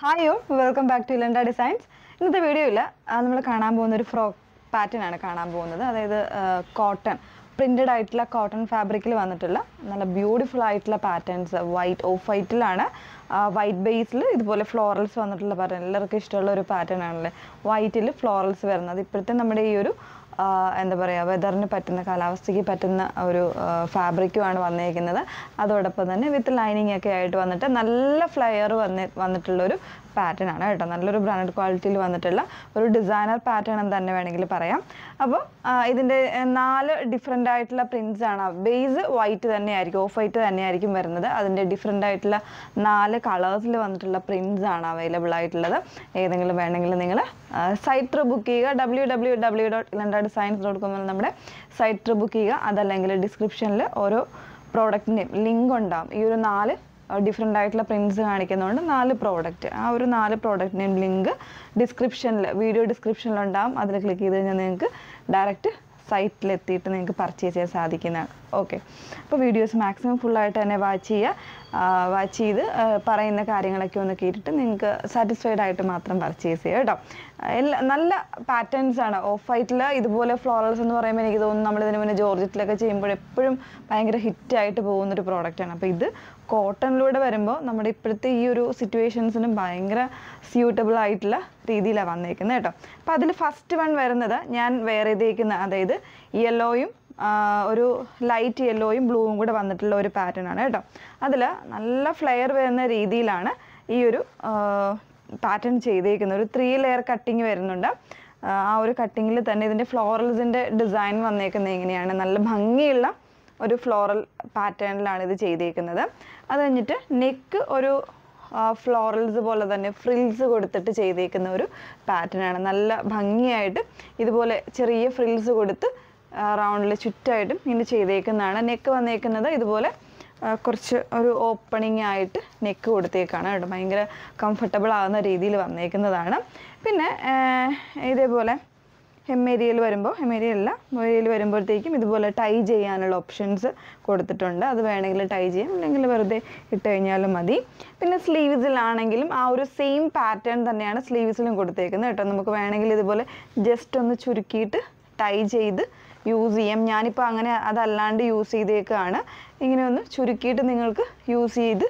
hi yo welcome back to Ilanda designs ഇന്നത്തെ വീഡിയോയിൽ നമ്മൾ കാണാൻ പോകുന്ന ഒരു ഫ്രോക്ക് പാറ്റേൺ ആണ് കാണാൻ പോകുന്നത് അതായത് കോട്ടൺ പ്രിൻറ്റഡ് ആയിട്ടുള്ള കോട്ടൺ ഫാബ്രിക്കിൽ വന്നിട്ടുള്ള നല്ല ബ്യൂട്ടിഫുൾ ആയിട്ടുള്ള പാറ്റേൺസ് വൈറ്റ് ഓഫ് വൈറ്റിലാണ് വൈറ്റ് ബേസിൽ ഇതുപോലെ ഫ്ലോറൽസ് വന്നിട്ടുള്ള പാറ്റേൺ എല്ലാവർക്കും ഇഷ്ടമുള്ള ഒരു പാറ്റേൺ ആണല്ലേ വൈറ്റിൽ ഫ്ലോറൽസ് വരുന്നത് ഇപ്പോഴത്തെ നമ്മുടെ ഈ ഒരു ആ, എന്താ പറയുക വെതറിന് പറ്റുന്ന കാലാവസ്ഥയ്ക്ക് പറ്റുന്ന ഒരു ഫാബ്രിക്കുമാണ് വന്നേക്കുന്നത് അതോടൊപ്പം തന്നെ വിത്ത് ലൈനിങ് ഒക്കെ ആയിട്ട് വന്നിട്ട് നല്ല ഫ്ലയർ വന്ന് വന്നിട്ടുള്ളൊരു പാറ്റേൺ ആണ് കേട്ടോ നല്ലൊരു ബ്രാൻഡഡ് ക്വാളിറ്റിയിൽ വന്നിട്ടുള്ള ഒരു ഡിസൈനർ പാറ്റേൺ എന്ന് തന്നെ വേണമെങ്കിൽ പറയാം അപ്പോൾ ഇതിൻ്റെ നാല് ഡിഫറെൻ്റ് ആയിട്ടുള്ള പ്രിൻസ് ആണ് ബേസ് വൈറ്റ് തന്നെയായിരിക്കും ഓഫ് വൈറ്റ് തന്നെയായിരിക്കും വരുന്നത് അതിൻ്റെ ഡിഫറെൻ്റ് ആയിട്ടുള്ള നാല് കളേഴ്സിൽ വന്നിട്ടുള്ള പ്രിൻസ് ആണ് അവൈലബിൾ ആയിട്ടുള്ളത് ഏതെങ്കിലും വേണമെങ്കിൽ നിങ്ങൾ സൈറ്റ് ത്രൂ ബുക്ക് ചെയ്യുക W W W dot Ilanda designs dot കോമിൽ നമ്മുടെ സൈറ്റ് ത്രൂ ബുക്ക് ചെയ്യുക അതല്ലെങ്കിൽ ഡിസ്ക്രിപ്ഷനിൽ ഓരോ പ്രോഡക്റ്റിൻ്റെയും ലിങ്ക് ഉണ്ടാവും ഈ ഒരു നാല് ഡിഫറെൻ്റ് ആയിട്ടുള്ള പ്രിൻസ് കാണിക്കുന്നതുകൊണ്ട് നാല് പ്രോഡക്റ്റ് ആ ഒരു നാല് പ്രോഡക്റ്റിൻ്റെയും ലിങ്ക് ഡിസ്ക്രിപ്ഷനിൽ വീഡിയോ ഡിസ്ക്രിപ്ഷനിൽ ഉണ്ടാവും അതിൽ ക്ലിക്ക് ചെയ്ത് കഴിഞ്ഞാൽ നിങ്ങൾക്ക് ഡയറക്റ്റ് സൈറ്റിലെത്തിയിട്ട് നിങ്ങൾക്ക് പർച്ചേസ് ചെയ്യാൻ സാധിക്കുന്നതാണ് ഓക്കെ അപ്പോൾ വീഡിയോസ് മാക്സിമം ഫുള്ളായിട്ട് തന്നെ വാച്ച് ചെയ്യുക വാച്ച് ചെയ്ത് ആ, പറയുന്ന കാര്യങ്ങളൊക്കെ ഒന്ന് കേട്ടിട്ട് നിങ്ങൾക്ക് സാറ്റിസ്ഫൈഡ് ആയിട്ട് മാത്രം പർച്ചേസ് ചെയ്യുക കേട്ടോ എല്ലാ നല്ല പാറ്റേൺസ് ആണ് ഓഫ് വൈറ്റിൽ ഇതുപോലെ ഫ്ലോറൽസ് എന്ന് പറയുമ്പോൾ എനിക്ക് തോന്നുന്നു നമ്മൾ ഇതിന് മുന്നേ ജോർജറ്റിലൊക്കെ ചെയ്യുമ്പോൾ എപ്പോഴും ഭയങ്കര ഹിറ്റായിട്ട് പോകുന്നൊരു പ്രോഡക്റ്റാണ് അപ്പോൾ ഇത് കോട്ടണിലൂടെ വരുമ്പോൾ നമ്മുടെ ഇപ്പോഴത്തെ ഈ ഒരു സിറ്റുവേഷൻസിന് ഭയങ്കര സ്യൂട്ടബിൾ ആയിട്ടുള്ള രീതിയിലാണ് വന്നേക്കുന്നത് കേട്ടോ അപ്പോൾ അതിൽ ഫസ്റ്റ് വൺ വരുന്നത് ഞാൻ വേറെ ചെയ്തേക്കുന്ന അതായത് യെല്ലോയും ഒരു ലൈറ്റ് യെല്ലോയും ബ്ലൂവും കൂടെ വന്നിട്ടുള്ള ഒരു പാറ്റേൺ ആണ് കേട്ടോ അതിൽ നല്ല ഫ്ലെയർ വരുന്ന രീതിയിലാണ് ഈ ഒരു പാറ്റേൺ ചെയ്തേക്കുന്നത് ഒരു ത്രീ ലെയർ കട്ടിങ് വരുന്നുണ്ട് ആ, ആ ഒരു കട്ടിങ്ങിൽ തന്നെ ഇതിൻ്റെ ഫ്ലോറൽസിൻ്റെ ഡിസൈൻ വന്നേക്കുന്നത് എങ്ങനെയാണ് നല്ല ഭംഗിയുള്ള ഒരു ഫ്ലോറൽ പാറ്റേണിലാണ് ഇത് ചെയ്തേക്കുന്നത് അത് കഴിഞ്ഞിട്ട് നെക്ക് ഒരു ഫ്ലോറൽസ് പോലെ തന്നെ ഫ്രിൽസ് കൊടുത്തിട്ട് ചെയ്തേക്കുന്ന ഒരു പാറ്റേൺ ആണ് നല്ല ഭംഗിയായിട്ട് ഇതുപോലെ ചെറിയ ഫ്രിൽസ് കൊടുത്ത് റൗണ്ടിൽ ചുറ്റായിട്ടും ഇങ്ങനെ ചെയ്തേക്കുന്നതാണ് നെക്ക് വന്നേക്കുന്നത് ഇതുപോലെ ആ, കുറച്ച് ഒരു ഓപ്പണിംഗ് ആയിട്ട് നെക്ക് കൊടുത്തേക്കാണ് കേട്ടോ ഭയങ്കര കംഫർട്ടബിൾ ആകുന്ന രീതിയിൽ വന്നേക്കുന്നതാണ് പിന്നെ ആ, ഇതേപോലെ ഹെമ്മേരിയയിൽ വരുമ്പോൾ ഹെമ്മേരിയ അല്ല മൊരിയയിൽ വരുമ്പോഴത്തേക്കും ഇതുപോലെ ടൈ ചെയ്യാനുള്ള ഓപ്ഷൻസ് കൊടുത്തിട്ടുണ്ട് അത് വേണമെങ്കിൽ ടൈ ചെയ്യാം അല്ലെങ്കിൽ വെറുതെ ഇട്ട് കഴിഞ്ഞാലും മതി പിന്നെ സ്ലീവ്സിലാണെങ്കിലും ആ ഒരു സെയിം പാറ്റേൺ തന്നെയാണ് സ്ലീവ്സിലും കൊടുത്തേക്കുന്നത് കേട്ടോ നമുക്ക് വേണമെങ്കിൽ ഇതുപോലെ ജസ്റ്റ് ഒന്ന് ചുരുക്കിയിട്ട് ടൈ ചെയ്ത് യൂസ് ചെയ്യാം ഞാനിപ്പോൾ അങ്ങനെ അതല്ലാണ്ട് യൂസ് ചെയ്തേക്കാണ് ഇങ്ങനെ ഒന്ന് ചുരുക്കിയിട്ട് നിങ്ങൾക്ക് യൂസ് ചെയ്ത്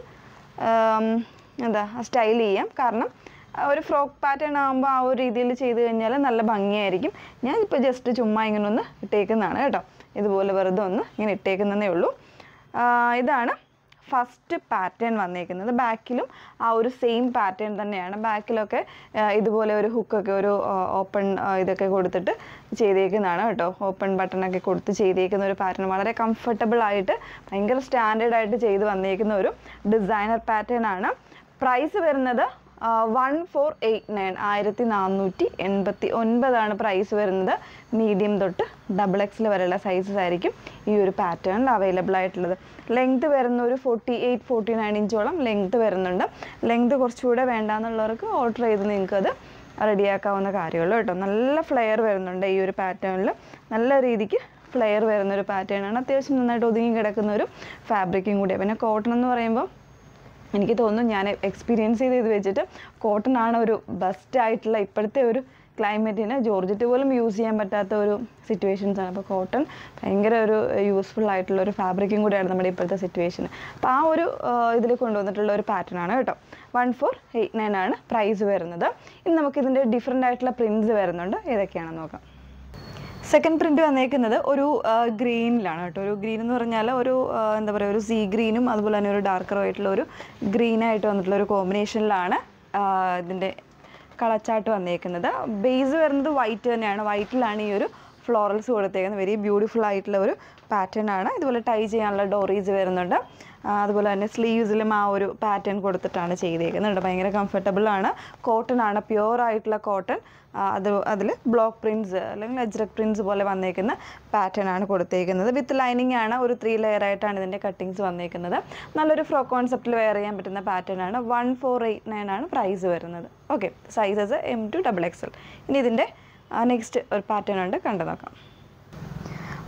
ആം, എന്താ സ്റ്റൈൽ ചെയ്യാം കാരണം ആ ഒരു ഫ്രോക്ക് പാറ്റേൺ ആകുമ്പോൾ ആ ഒരു രീതിയിൽ ചെയ്ത് കഴിഞ്ഞാൽ നല്ല ഭംഗിയായിരിക്കും ഞാൻ ഇപ്പോൾ ജസ്റ്റ് ചുമ്മാ ഇങ്ങനെ ഒന്ന് ഇട്ടേക്കുന്നതാണ് കേട്ടോ ഇതുപോലെ വെറുതെ ഒന്ന് ഇങ്ങനെ ഇട്ടേക്കുന്നതേ ഉള്ളൂ ആ, ഇതാണ് ഫസ്റ്റ് പാറ്റേൺ വന്നേക്കുന്നത് ബാക്കിലും ആ ഒരു സെയിം പാറ്റേൺ തന്നെയാണ് ബാക്കിലൊക്കെ ആ, ഇതുപോലെ ഒരു ഹുക്കൊക്കെ ഒരു ഓപ്പൺ ഇതൊക്കെ കൊടുത്തിട്ട് ചെയ്തേക്കുന്നതാണ് കേട്ടോ ഓപ്പൺ ബട്ടണൊക്കെ കൊടുത്ത് ചെയ്തേക്കുന്ന ഒരു പാറ്റേൺ വളരെ കംഫർട്ടബിൾ ആയിട്ട് ഭയങ്കര സ്റ്റാൻഡേർഡ് ആയിട്ട് ചെയ്ത് വന്നേക്കുന്ന ഒരു ഡിസൈനർ പാറ്റേൺ ആണ് പ്രൈസ് വരുന്നത് വൺ ഫോർ എയ്റ്റ് നയൻ ആയിരത്തി നാനൂറ്റി എൺപത്തി ഒൻപതാണ് പ്രൈസ് വരുന്നത് മീഡിയം തൊട്ട് ഡബിൾ എക്സിൽ വരെയുള്ള സൈസസ് ആയിരിക്കും ഈ ഒരു പാറ്റേണിൽ അവൈലബിൾ ആയിട്ടുള്ളത് ലെങ്ത് വരുന്ന ഒരു ഫോർട്ടി എയ്റ്റ് ഫോർട്ടി നയൻ ഇഞ്ചോളം ലെങ്ത് വരുന്നുണ്ട് ലെങ്ത് കുറച്ചുകൂടെ വേണ്ടാന്നുള്ളവർക്ക് ഓർഡർ ചെയ്ത് നിങ്ങൾക്ക് അത് റെഡിയാക്കാവുന്ന കാര്യമുള്ളൂ കേട്ടോ നല്ല ഫ്ലെയർ വരുന്നുണ്ട് ഈ ഒരു പാറ്റേണിൽ നല്ല രീതിക്ക് ഫ്ലെയർ വരുന്ന ഒരു പാറ്റേൺ ആണ് അത്യാവശ്യം നന്നായിട്ട് ഒതുങ്ങി കിടക്കുന്ന ഒരു ഫാബ്രിക്കും കൂടിയാണ് പിന്നെ കോട്ടൺ എന്ന് പറയുമ്പോൾ എനിക്ക് തോന്നുന്നു ഞാൻ എക്സ്പീരിയൻസ് ചെയ്ത് ഇത് വെച്ചിട്ട് കോട്ടൺ ആണ് ഒരു ബെസ്റ്റ് ആയിട്ടുള്ള ഇപ്പോഴത്തെ ഒരു ക്ലൈമറ്റിന് ജോർജറ്റ് പോലും യൂസ് ചെയ്യാൻ പറ്റാത്ത ഒരു സിറ്റുവേഷൻസ് ആണ് അപ്പോൾ കോട്ടൺ ഭയങ്കര ഒരു യൂസ്ഫുൾ ആയിട്ടുള്ള ഒരു ഫാബ്രിക്കും കൂടിയാണ് നമ്മുടെ ഇപ്പോഴത്തെ സിറ്റുവേഷൻ അപ്പോൾ ആ ഒരു ഇതിൽ കൊണ്ടുവന്നിട്ടുള്ള ഒരു പാറ്റേൺ ആണ് കേട്ടോ വൺ ഫോർ എയ്റ്റ് നയൻ ആണ് പ്രൈസ് വരുന്നത് ഇനി നമുക്ക് ഇതിൻ്റെ ഡിഫറെൻ്റ് ആയിട്ടുള്ള പ്രിൻസ് വരുന്നുണ്ട് ഏതൊക്കെയാണെന്ന് നോക്കാം സെക്കൻഡ് പ്രിന്റ് വന്നേക്കുന്നത് ഒരു ഗ്രീനിലാണ് കേട്ടോ ഒരു ഗ്രീൻ എന്ന് പറഞ്ഞാൽ ഒരു ആ, എന്താ പറയുക ഒരു സീ ഗ്രീനും അതുപോലെ തന്നെ ഒരു ഡാർക്കറും ആയിട്ടുള്ള ഒരു ഗ്രീനായിട്ട് വന്നിട്ടുള്ള ഒരു കോമ്പിനേഷനിലാണ് ഇതിൻ്റെ കളച്ചാട്ട് വന്നേക്കുന്നത് ബേസ് വരുന്നത് വൈറ്റ് തന്നെയാണ് വൈറ്റിലാണ് ഈ ഒരു ഫ്ലോറൽസ് കൊടുത്തേക്കുന്നത് വെരി ബ്യൂട്ടിഫുൾ ആയിട്ടുള്ള ഒരു പാറ്റേൺ ആണ് ഇതുപോലെ ടൈ ചെയ്യാനുള്ള ഡോറീസ് വരുന്നുണ്ട് ആ, അതുപോലെ തന്നെ സ്ലീവ്സിലും ആ ഒരു പാറ്റേൺ കൊടുത്തിട്ടാണ് ചെയ്തേക്കുന്നത് ഭയങ്കര കംഫർട്ടബിൾ ആണ് കോട്ടൺ ആണ് പ്യുവർ ആയിട്ടുള്ള കോട്ടൺ അത് അതിൽ ബ്ലോക്ക് പ്രിൻസ് അല്ലെങ്കിൽ അജ്രക് പ്രിൻസ് പോലെ വന്നേക്കുന്ന പാറ്റേൺ ആണ് കൊടുത്തേക്കുന്നത് വിത്ത് ലൈനിങ് ആണ് ഒരു ത്രീ ലെയർ ആയിട്ടാണ് ഇതിൻ്റെ കട്ടിങ്സ് വന്നേക്കുന്നത് നല്ലൊരു ഫ്രോക്ക് കോൺസെപ്റ്റിൽ വെയർ ചെയ്യാൻ പറ്റുന്ന പാറ്റേൺ ആണ് വൺ ഫോർ എയ്റ്റ് നയൻ ആണ് പ്രൈസ് വരുന്നത് okay sizes M to double X L ഇനി ഇതിൻ്റെ നെക്സ്റ്റ് ഒരു പാറ്റേൺ ഉണ്ട് കണ്ടു നോക്കാം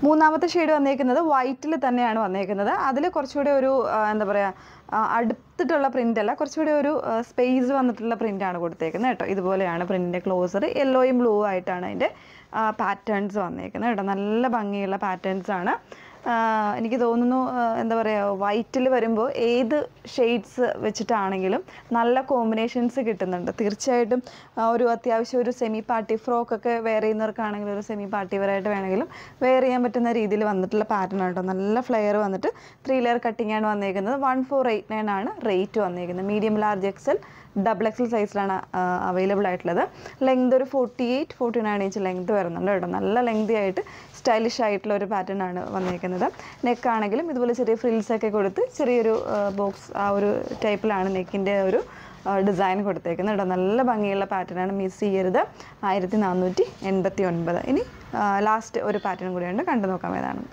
മൂന്നാമത്തെ ഷെയ്ഡ് വന്നേക്കുന്നത് വൈറ്റിൽ തന്നെയാണ് വന്നേക്കുന്നത് അതിൽ കുറച്ചുകൂടി ഒരു ആ, എന്താ പറയുക അടുത്തിട്ടുള്ള പ്രിൻ്റ് അല്ല കുറച്ചുകൂടി ഒരു സ്പേസ് വന്നിട്ടുള്ള പ്രിൻ്റാണ് കൊടുത്തേക്കുന്നത് കേട്ടോ ഇതുപോലെയാണ് പ്രിൻറ്റിൻ്റെ ക്ലോസർ യെല്ലോയും ബ്ലൂ ആയിട്ടാണ് അതിൻ്റെ പാറ്റേൺസ് വന്നേക്കുന്നത് കേട്ടോ നല്ല ഭംഗിയുള്ള പാറ്റേൺസ് ആണ് ആ, എനിക്ക് തോന്നുന്നു ആ, എന്താ പറയുക വൈറ്റിൽ വരുമ്പോൾ ഏത് ഷെയ്ഡ്സ് വെച്ചിട്ടാണെങ്കിലും നല്ല കോമ്പിനേഷൻസ് കിട്ടുന്നുണ്ട് തീർച്ചയായിട്ടും ആ, ഒരു അത്യാവശ്യം ഒരു സെമി പാർട്ടി ഫ്രോക്ക് ഒക്കെ വെയർ ചെയ്യുന്നവർക്കാണെങ്കിൽ ഒരു സെമി പാർട്ടി വെയറായിട്ട് വേണമെങ്കിലും വെയർ ചെയ്യാൻ പറ്റുന്ന രീതിയിൽ വന്നിട്ടുള്ള പാറ്റേൺ കേട്ടോ നല്ല ഫ്ലെയർ വന്നിട്ട് ത്രീ ലെയർ കട്ടിംഗ് ആണ് വന്നേക്കുന്നത് വൺ ഫോർ എയ്റ്റ് നയൻ ആണ് റേറ്റ് വന്നേക്കുന്നത് medium large XL double XL സൈസിലാണ് അവൈലബിൾ ആയിട്ടുള്ളത് ലെങ്ത് ഒരു forty eight forty nine inch length വരുന്നുണ്ട് കേട്ടോ നല്ല ലെങ്തി ആയിട്ട് സ്റ്റൈലിഷ് ആയിട്ടുള്ള ഒരു പാറ്റേൺ ആണ് വന്നേക്കുന്നത് നെക്ക് ആണെങ്കിലും ഇതുപോലെ ചെറിയ ഫ്രിൽസ് ഒക്കെ കൊടുത്ത് ചെറിയൊരു ബോക്സ് ആ ഒരു ടൈപ്പിലാണ് നെക്കിൻ്റെ ഒരു ഡിസൈൻ കൊടുത്തേക്കുന്നത് കേട്ടോ നല്ല ഭംഗിയുള്ള പാറ്റേൺ ആണ് മിസ് ചെയ്യരുത് ആയിരത്തി നാനൂറ്റി എൺപത്തി ഒൻപത് ഇനി ലാസ്റ്റ് ഒരു പാറ്റേൺ കൂടിയുണ്ട് കണ്ടു നോക്കാം ഏതാണ്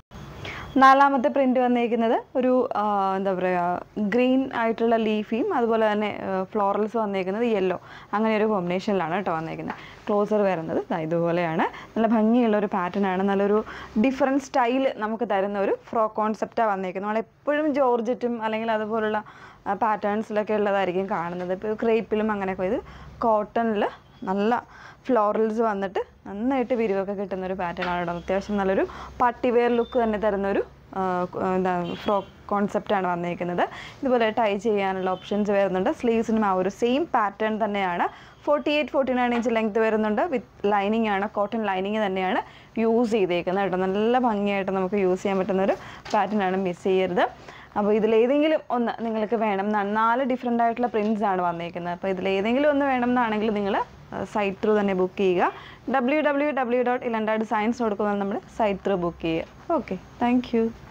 നാലാമത്തെ പ്രിന്റ് വന്നേക്കുന്നത് ഒരു ആ, എന്താ പറയുക ഗ്രീൻ ആയിട്ടുള്ള ലീഫിയും അതുപോലെ തന്നെ ഫ്ലോറൽസ് വന്നേക്കുന്നത് യെല്ലോ അങ്ങനെ ഒരു കോമ്പിനേഷനിലാണ് കേട്ടോ വന്നേക്കുന്നത് ക്ലോസർ വരുന്നത് ദാ ഇതുപോലെയാണ് നല്ല ഭംഗിയുള്ള ഒരു പാറ്റേൺ ആണ് നല്ലൊരു ഡിഫറെൻറ്റ് സ്റ്റൈൽ നമുക്ക് തരുന്ന ഒരു ഫ്രോക്ക് കോൺസെപ്റ്റാണ് വന്നേക്കുന്നത് നമ്മൾ എപ്പോഴും ജോർജറ്റും അല്ലെങ്കിൽ അതുപോലുള്ള പാറ്റേൺസിലൊക്കെ ഉള്ളതായിരിക്കും കാണുന്നത് ഇപ്പോൾ ക്രേപ്പിലും അങ്ങനെയൊക്കെ ഇത് കോട്ടണിൽ നല്ല ഫ്ലോറൽസ് വന്നിട്ട് നന്നായിട്ട് വിരിവൊക്കെ കിട്ടുന്ന ഒരു പാറ്റേൺ ആണ് കേട്ടോ അത്യാവശ്യം നല്ലൊരു പാർട്ടി വെയർ ലുക്ക് തന്നെ തരുന്ന ഒരു ആ, ക- എന്താ ഫ്രോക്ക് കോൺസെപ്റ്റാണ് വന്നിരിക്കുന്നത് ഇതുപോലെ ടൈ ചെയ്യാനുള്ള ഓപ്ഷൻസ് വരുന്നുണ്ട് സ്ലീവ്സിനും ആ ഒരു സെയിം പാറ്റേൺ തന്നെയാണ് forty eight forty nine inch length വരുന്നുണ്ട് വിത്ത് ലൈനിങ് ആണ് കോട്ടൺ ലൈനിങ് തന്നെയാണ് യൂസ് ചെയ്തേക്കുന്നത് കേട്ടോ നല്ല ഭംഗിയായിട്ട് നമുക്ക് യൂസ് ചെയ്യാൻ പറ്റുന്ന ഒരു പാറ്റേൺ ആണ് മിസ് ചെയ്യരുത് അപ്പോൾ ഇതിലേതെങ്കിലും ഒന്ന് നിങ്ങൾക്ക് വേണം എന്നാണ് നാല് ഡിഫറെൻ്റ് ആയിട്ടുള്ള പ്രിൻറ്റ്സ് ആണ് വന്നേക്കുന്നത് അപ്പോൾ ഇതിലേതെങ്കിലും ഒന്ന് വേണം എന്നാണെങ്കിൽ നിങ്ങൾ സൈറ്റ് ത്രൂ തന്നെ ബുക്ക് ചെയ്യുക ഡബ്ല്യൂ ഡബ്ല്യൂ ഡബ്ല്യൂ ഡോട്ട് ഇലണ്ടാട് സയൻസ് കൊടുക്കുന്നത് നമ്മൾ സൈറ്റ് ത്രൂ ബുക്ക് ചെയ്യുക ഓക്കെ താങ്ക് യു